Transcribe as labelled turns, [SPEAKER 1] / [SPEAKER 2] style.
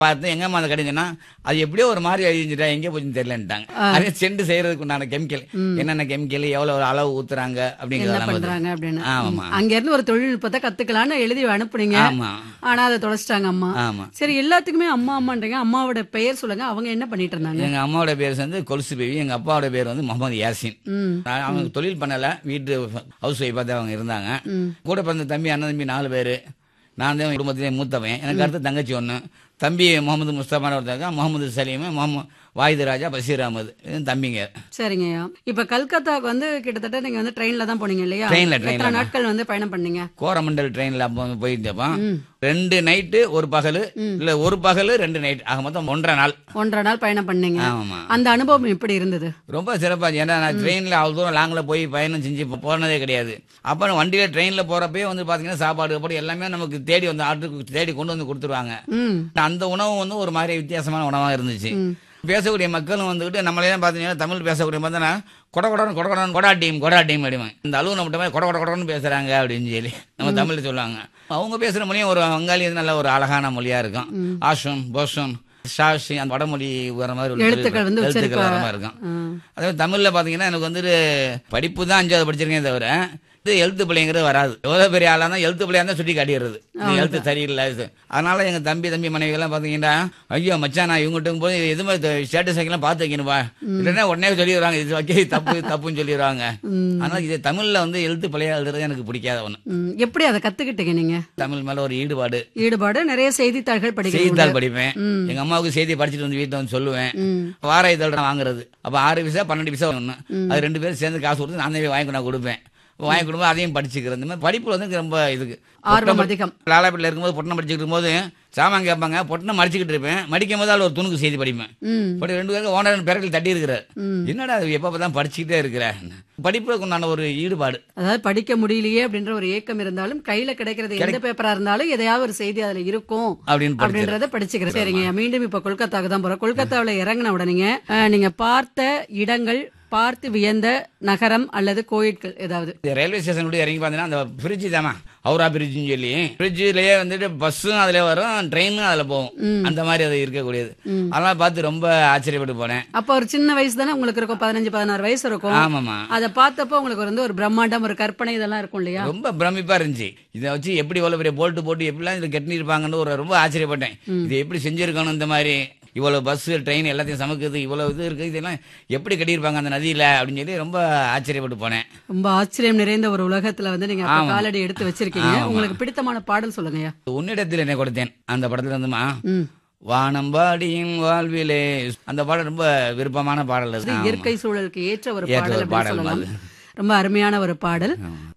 [SPEAKER 1] பார்த்து எங்கம்மா அந்த கடிஞ்சனா அது எப்படியோ ஒரு மாதிரி அழிஞ்சிட்டா எங்கே போச்சுன்னு தெரியலன்ட்டாங்க அதே செண்டு செய்யறதுக்கு உண்டான கெமிக்கல் என்னென்ன கெமிக்கல் எவ்வளவு அளவு ஊத்துறாங்க
[SPEAKER 2] என்ன
[SPEAKER 1] அப்படிங்கிறதெல்லாம் பார்த்து.
[SPEAKER 2] பண்றாங்க அப்படின்னு
[SPEAKER 1] ஆமாமா
[SPEAKER 2] அங்க இருந்து ஒரு தொழில்நுட்பத்தை கத்துக்கலாம்னு எழுதி அனுப்புனீங்க
[SPEAKER 1] ஆமா
[SPEAKER 2] ஆனா அதை தொலைச்சிட்டாங்க அம்மா
[SPEAKER 1] ஆமா
[SPEAKER 2] சரி எல்லாத்துக்குமே அம்மா அம்மான்றீங்க அம்மாவோட பெயர் சொல்லுங்க அவங்க என்ன பண்ணிட்டு இருந்தாங்க
[SPEAKER 1] எங்க அம்மாவோட பேர் வந்து கொலுசு பேபி எங்க அப்பாவோட பேர் வந்து முகமது யாசின்
[SPEAKER 2] ம்
[SPEAKER 1] நான் அவங்க தொழில் பண்ணல வீட்டு ஹவுஸ் ஒய்ஃபாக தான் அவங்க இருந்தாங்க கூட பிறந்த தம்பி அண்ணன் தம்பி நாலு பேர் நான் தான் குடும்பத்திலே மூத்தவன் எனக்கு அடுத்து தங்கச்சி ஒன்று தம்பி முகமது முஸ்தபான ஒருத்தங்க முகமது சலீம் முகமது வாயுது ராஜா பஷீர் அகமது இது தம்பிங்க
[SPEAKER 2] சரிங்கய்யா இப்ப கல்கத்தாக்கு வந்து கிட்டத்தட்ட நீங்க வந்து ட்ரெயின்ல தான் போனீங்க இல்லையா
[SPEAKER 1] ட்ரெயின்ல,
[SPEAKER 2] எத்தனை
[SPEAKER 1] ட்ரெயின்ல.
[SPEAKER 2] நாட்கள் வந்து பயணம் பண்ணீங்க
[SPEAKER 1] கோரமண்டல் ட்ரெயினில் அப்போ போயிருந்தப்போ ரெண்டு நைட்டு ஒரு பகல் இல்லை ஒரு பகல் ரெண்டு நைட் ஆக மொத்தம் ஒன்றரை நாள்
[SPEAKER 2] ஒன்றரை நாள் பயணம் பண்ணீங்க
[SPEAKER 1] ஆமாம்மா
[SPEAKER 2] அந்த அனுபவம் எப்படி இருந்தது
[SPEAKER 1] ரொம்ப சிறப்பாக ஏன்னா நான் ட்ரெயினில் அவ்வளோ தூரம் லாங்கில் போய் பயணம் செஞ்சு போ- போனதே கிடையாது அப்புறம் வண்டியில் ட்ரெயினில் போகிறப்பே வந்து பார்த்தீங்கன்னா சாப்பாடு அப்படி எல்லாமே நமக்கு தேடி வந்து ஆர்டருக்கு தேடி கொண்டு வந்து கொடுத்துருவாங்க
[SPEAKER 2] ம்
[SPEAKER 1] அந்த உணவு வந்து ஒரு மாதிரி வித்தியாசமான உணவாக இருந்துச்சு பேசக்கூடிய மக்களும் வந்துக்கிட்டு நம்மளே பார்த்தீங்கன்னா தமிழ் பேசக்கூடிய பார்த்தோன்னா கொட கொடன்னு கொட கொடன்னு கொடா டீம் கொடா டீம் அப்படிவாங்க இந்த அலுவலம் மட்டுமே கொட கொட கொடன்னு பேசுகிறாங்க அப்படின்னு சொல்லி நம்ம தமிழில் சொல்லுவாங்க அவங்க பேசுகிற மொழியும் ஒரு வங்காளி வந்து நல்ல ஒரு அழகான மொழியாக இருக்கும் ஆஷும் போஷும் ஷாஷி அந்த வடமொழி வர மாதிரி ஒரு
[SPEAKER 2] எழுத்துக்கள் வந்து
[SPEAKER 1] எழுத்துக்கள் வர
[SPEAKER 2] உச்சரிப்பா-
[SPEAKER 1] மாதிரி இருக்கும்
[SPEAKER 2] ம்.
[SPEAKER 1] அதே தமிழ்ல பாத்தீங்கன்னா எனக்கு வந்துட்டு படிப்பு தான் அஞ்சாவது படிச்சிருக்கேன் தவிர இது எழுத்து பிள்ளைங்கிறது வராது எவ்வளவு பெரிய ஆளா இருந்தா எழுத்து பிள்ளையா இருந்தா சுட்டி காட்டிடுறது இது எழுத்து சரியில்லை இது அதனால எங்க தம்பி தம்பி மனைவி எல்லாம் பாத்தீங்கன்னா ஐயோ மச்சான் நான் இவங்ககிட்ட போய் எதுவுமே ஸ்டேட்டஸ் வைக்கலாம் பார்த்து வைக்கணும்பா இல்லைன்னா உடனே சொல்லிடுறாங்க இது வைக்க தப்பு தப்புன்னு சொல்லிடுறாங்க அதனால இது தமிழ்ல வந்து எழுத்து பிள்ளையா எழுதுறது எனக்கு பிடிக்காத ஒண்ணு
[SPEAKER 2] ம். எப்படி அதை கத்துக்கிட்டீங்க நீங்க
[SPEAKER 1] தமிழ் மேல ஒரு ஈடுபாடு
[SPEAKER 2] ஈடுபாடு நிறைய செய்தித்தாள்கள் படிக்கிறீங்க
[SPEAKER 1] செய்தித்தாள் படிப்பேன் எங்க அம்மாவுக்கு செய்தி படிச்சுட்டு வந்து வீட்டுல வந்து சொல்லுவேன்
[SPEAKER 2] ம்.
[SPEAKER 1] வார இதழ் நான் வாங்குறது அப்ப ஆறு பைசா பன்னெண்டு பைசா ஒன்று அது ரெண்டு பேரும் சேர்ந்து காசு கொடுத்து நான் தான் வாங்கி நான் கொடுப்பேன் வாங்கி கொடுப்போம் அதையும் படிச்சுக்கிறேன் இந்த மாதிரி படிப்பு வந்து எனக்கு ரொம்ப இதுக்கு
[SPEAKER 2] ஆர்வம் அதிகம்
[SPEAKER 1] லாலாப்பட்டில் இருக்கும்போது பொட்டணம் படிச்சுக்கிட்டு இருக்கும்போது சாமான் கேட்பாங்க பொட்டணம் மடிச்சுக்கிட்டு இருப்பேன் மடிக்கும் போது அதில் ஒரு துணுக்கு செய்தி படிப்பேன்
[SPEAKER 2] ம்
[SPEAKER 1] படி ரெண்டு பேருக்கு ஓனர் பிறகு தட்டி இருக்கிறார் என்னடா அது எப்போ தான் படிச்சுக்கிட்டே இருக்கிற படிப்புக்கு உண்டான ஒரு ஈடுபாடு
[SPEAKER 2] அதாவது படிக்க முடியலையே அப்படின்ற ஒரு ஏக்கம் இருந்தாலும் கையில கிடைக்கிறது எந்த பேப்பரா இருந்தாலும் எதையாவது ஒரு செய்தி அதுல இருக்கும்
[SPEAKER 1] அப்படின்னு படிச்சு
[SPEAKER 2] அப்படின்றத படிச்சுக்கிறேன் சரிங்க மீண்டும் இப்ப கொல்கத்தாக்கு தான் போறோம் கொல்கத்தாவுல இறங்கின உடனே அஹ், நீங்க பார்த்த இடங்கள் பார்த்து வியந்த நகரம் அல்லது கோயில்கள் ஏதாவது
[SPEAKER 1] இந்த ரயில்வே ஸ்டேஷன் விட்டு இறங்கி பார்த்தீங்கன்னா அந்த பிரிட்ஜ் தாமா ஹவுரா பிரிட்ஜ்னு சொல்லி பிரிட்ஜ்லயே வந்துட்டு பஸ்ஸும் அதுல வரும் ட்ரெயினும் அதுல போகும் அந்த மாதிரி அது இருக்கக்கூடியது அதெல்லாம் பார்த்து ரொம்ப ஆச்சரியப்பட்டு போனேன்
[SPEAKER 2] அப்ப ஒரு சின்ன வயசு தானே உங்களுக்கு இருக்கும் பதினஞ்சு பதினாறு வயசு இருக்கும்
[SPEAKER 1] ஆமாமா
[SPEAKER 2] அதை பார்த்தப்போ உங்களுக்கு வந்து ஒரு பிரம்மாண்டம் ஒரு கற்பனை இதெல்லாம் இருக்கும் இல்லையா
[SPEAKER 1] ரொம்ப பிரமிப்பா இருந்துச்சு இதை வச்சு எப்படி இவ்வளவு பெரிய போல்ட்டு போட்டு எப்படிலாம் இதை கட்டினிருப்பாங்கன்னு ஒரு ரொம்ப ஆச்சரியப்பட்டேன் இது எப்படி செஞ்சிருக்கணும் இந்த மாதிரி இவ்வளவு பஸ் ட்ரெயின் எல்லாத்தையும் சமக்குது இவ்வளவு இது இருக்கு இதெல்லாம் எப்படி கட்டியிருப்பாங்க அந்த நதியில அப்படின்னு சொல்லி ரொம்ப ஆச்சரியப்பட்டு போனேன்
[SPEAKER 2] ரொம்ப ஆச்சரியம் நிறைந்த ஒரு உலகத்துல வந்து நீங்க அப்ப காலடி எடுத்து வச்சிருக்கீங்க உங்களுக்கு பிடித்தமான பாடல் சொல்லுங்கய்யா
[SPEAKER 1] உன்னிடத்தில் என்ன கொடுத்தேன் அந்த படத்துல இருந்துமா
[SPEAKER 2] ம்
[SPEAKER 1] வானம்பாடியின் வாழ்விலே அந்த பாடல் ரொம்ப விருப்பமான பாடல் அது.
[SPEAKER 2] இது
[SPEAKER 1] ஆமா.
[SPEAKER 2] இயற்கை சூழலுக்கு ஏற்ற ஒரு
[SPEAKER 1] ஏற்ற
[SPEAKER 2] பாடல்
[SPEAKER 1] ஒரு
[SPEAKER 2] அப்படின்னு
[SPEAKER 1] பாடல்
[SPEAKER 2] சொல்லலாம்
[SPEAKER 1] அது.
[SPEAKER 2] ரொம்ப அருமையான ஒரு பாடல்